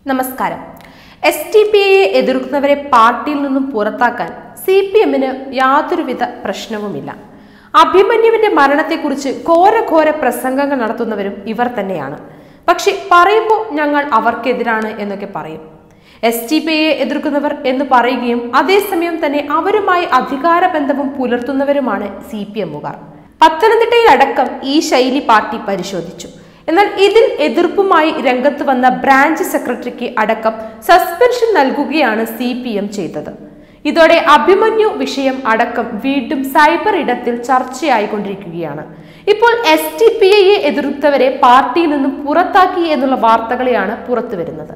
നമസ്കാരം S T P ഐയെ എതിർക്കുന്നവരെ പാർട്ടിയിൽ നിന്നും പുറത്താക്കാൻ സി പി എമ്മിന് യാതൊരുവിധ പ്രശ്നവുമില്ല അഭിമന്യുവിന്റെ മരണത്തെക്കുറിച്ച് ഘോരഘോര പ്രസംഗങ്ങൾ നടത്തുന്നവരും ഇവർ തന്നെയാണ് പക്ഷെ പറയുമ്പോൾ ഞങ്ങൾ അവർക്കെതിരാണ് എന്നൊക്കെ പറയും എസ് ടി പി ഐയെ എതിർക്കുന്നവർ എന്ന് പറയുകയും അതേസമയം തന്നെ അവരുമായി അധികാര ബന്ധവും പുലർത്തുന്നവരുമാണ് സി പി എമ്മുകാർ പത്തനംതിട്ടയിലടക്കം ഈ ശൈലി പാർട്ടി പരിശോധിച്ചു എന്നാൽ ഇതിൽ എതിർപ്പുമായി രംഗത്ത് വന്ന ബ്രാഞ്ച് സെക്രട്ടറിക്ക് അടക്കം സസ്പെൻഷൻ നൽകുകയാണ് സി പി എം ചെയ്തത് ഇതോടെ അഭിമന്യു വിഷയം അടക്കം വീണ്ടും സൈബർ ഇടത്തിൽ ചർച്ചയായിക്കൊണ്ടിരിക്കുകയാണ് ഇപ്പോൾ എസ് ടി പി ഐയെ എതിർത്തവരെ പാർട്ടിയിൽ നിന്നും പുറത്താക്കി എന്നുള്ള വാർത്തകളെയാണ് പുറത്തുവരുന്നത്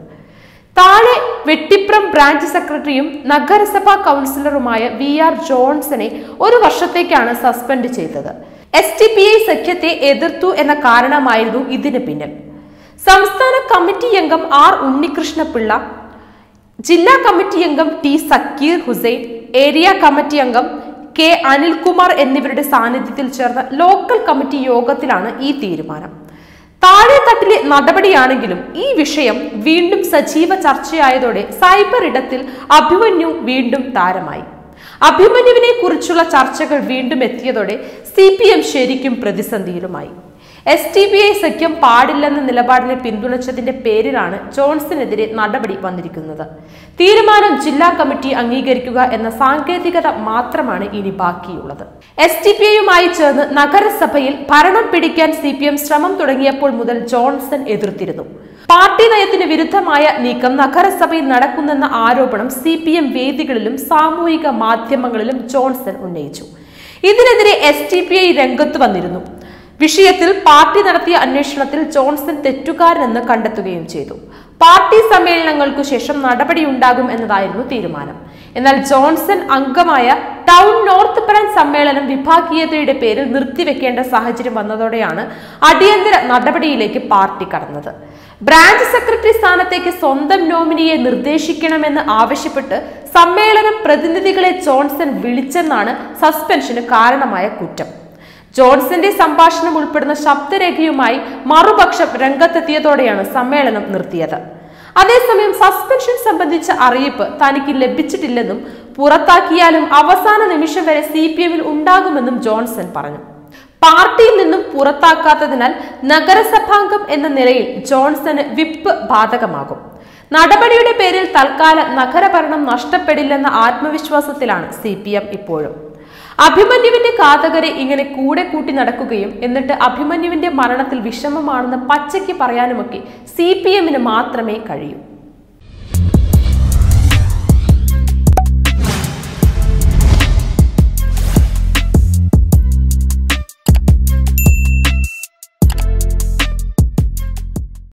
താഴെ വെട്ടിപ്രം ബ്രാഞ്ച് സെക്രട്ടറിയും നഗരസഭാ കൗൺസിലറുമായ വി ആർ ജോൺസനെ ഒരു വർഷത്തേക്കാണ് സസ്പെൻഡ് ചെയ്തത് എസ് ടി പി ഐ സഖ്യത്തെ എതിർത്തു എന്ന കാരണമായിരുന്നു ഇതിന് പിന്നിൽ സംസ്ഥാന കമ്മിറ്റി അംഗം ആർ ഉണ്ണികൃഷ്ണപിള്ള ജില്ലാ കമ്മിറ്റി അംഗം T Sakkeer Hussain area committee അംഗം കെ അനിൽകുമാർ എന്നിവരുടെ സാന്നിധ്യത്തിൽ ചേർന്ന ലോക്കൽ കമ്മിറ്റി യോഗത്തിലാണ് ഈ തീരുമാനം താഴെ തട്ടിലെ നടപടിയാണെങ്കിലും ഈ വിഷയം വീണ്ടും സജീവ ചർച്ചയായതോടെ സൈബർ ഇടത്തിൽ അഭിമന്യു വീണ്ടും താരമായി അഭിമന്യുവിനെ കുറിച്ചുള്ള ചർച്ചകൾ വീണ്ടും എത്തിയതോടെ സി പി എം ശരിക്കും പ്രതിസന്ധിയിലുമായി എസ് ടി ബി ഐ സഖ്യം പാടില്ലെന്ന നിലപാടിനെ പിന്തുണച്ചതിന്റെ പേരിലാണ് ജോൺസണെതിരെ നടപടി വന്നിരിക്കുന്നത് തീരുമാനം ജില്ലാ കമ്മിറ്റി അംഗീകരിക്കുക എന്ന സാങ്കേതികത മാത്രമാണ് ഇനി ബാക്കിയുള്ളത് എസ് ടി പി ഐയുമായി ചേർന്ന് നഗരസഭയിൽ ഭരണം പിടിക്കാൻ സി പി എം ശ്രമം തുടങ്ങിയപ്പോൾ മുതൽ ജോൺസൺ എതിർത്തിരുന്നു പാർട്ടി നയത്തിന് വിരുദ്ധമായ നീക്കം നഗരസഭയിൽ നടക്കുന്നെന്ന ആരോപണം സി പി എം വേദികളിലും സാമൂഹിക മാധ്യമങ്ങളിലും ജോൺസൺ ഉന്നയിച്ചു ഇതിനെതിരെ എസ് ടി പി ഐ രംഗത്ത് വന്നിരുന്നു വിഷയത്തിൽ പാർട്ടി നടത്തിയ അന്വേഷണത്തിൽ ജോൺസൺ തെറ്റുകാരനെന്ന് കണ്ടെത്തുകയും ചെയ്തു പാർട്ടി സമ്മേളനങ്ങൾക്കു ശേഷം നടപടിയുണ്ടാകും എന്നതായിരുന്നു തീരുമാനം എന്നാൽ ജോൺസൺ അംഗമായ ടൗൺ നോർത്ത് ബ്രാഞ്ച് സമ്മേളനം വിഭാഗീയതയുടെ പേരിൽ നിർത്തിവെക്കേണ്ട സാഹചര്യം വന്നതോടെയാണ് അടിയന്തര നടപടിയിലേക്ക് പാർട്ടി കടന്നത് ബ്രാഞ്ച് സെക്രട്ടറി സ്ഥാനത്തേക്ക് സ്വന്തം നോമിനിയെ നിർദ്ദേശിക്കണമെന്ന് ആവശ്യപ്പെട്ട് സമ്മേളനം പ്രതിനിധികളെ ജോൺസൺ വിളിച്ചെന്നാണ് സസ്പെൻഷന് കാരണമായ കുറ്റം ജോൺസന്റെ സംഭാഷണം ഉൾപ്പെടുന്ന ശബ്ദരേഖയുമായി മറുപക്ഷം രംഗത്തെത്തിയതോടെയാണ് സമ്മേളനം നിർത്തിയത് അതേസമയം സസ്പെൻഷൻ സംബന്ധിച്ച അറിയിപ്പ് തനിക്ക് ലഭിച്ചിട്ടില്ലെന്നും പുറത്താക്കിയാലും അവസാന നിമിഷം വരെ സി പി എമ്മിൽ ഉണ്ടാകുമെന്നും ജോൺസൺ പറഞ്ഞു പാർട്ടിയിൽ നിന്നും പുറത്താക്കാത്തതിനാൽ നഗരസഭാംഗം എന്ന നിലയിൽ ജോൺസന് വിപ്പ് ബാധകമാകും നടപടിയുടെ പേരിൽ തൽക്കാലം നഗരഭരണം നഷ്ടപ്പെടില്ലെന്ന ആത്മവിശ്വാസത്തിലാണ് സി പി എം ഇപ്പോഴും അഭിമന്യുവിന്റെ കാതകരെ ഇങ്ങനെ കൂടെ കൂട്ടി നടക്കുകയും എന്നിട്ട് അഭിമന്യുവിന്റെ മരണത്തിൽ വിഷമമാണെന്ന് പച്ചയ്ക്ക് പറയാനുമൊക്കെ സി പി എമ്മിന് മാത്രമേ കഴിയൂ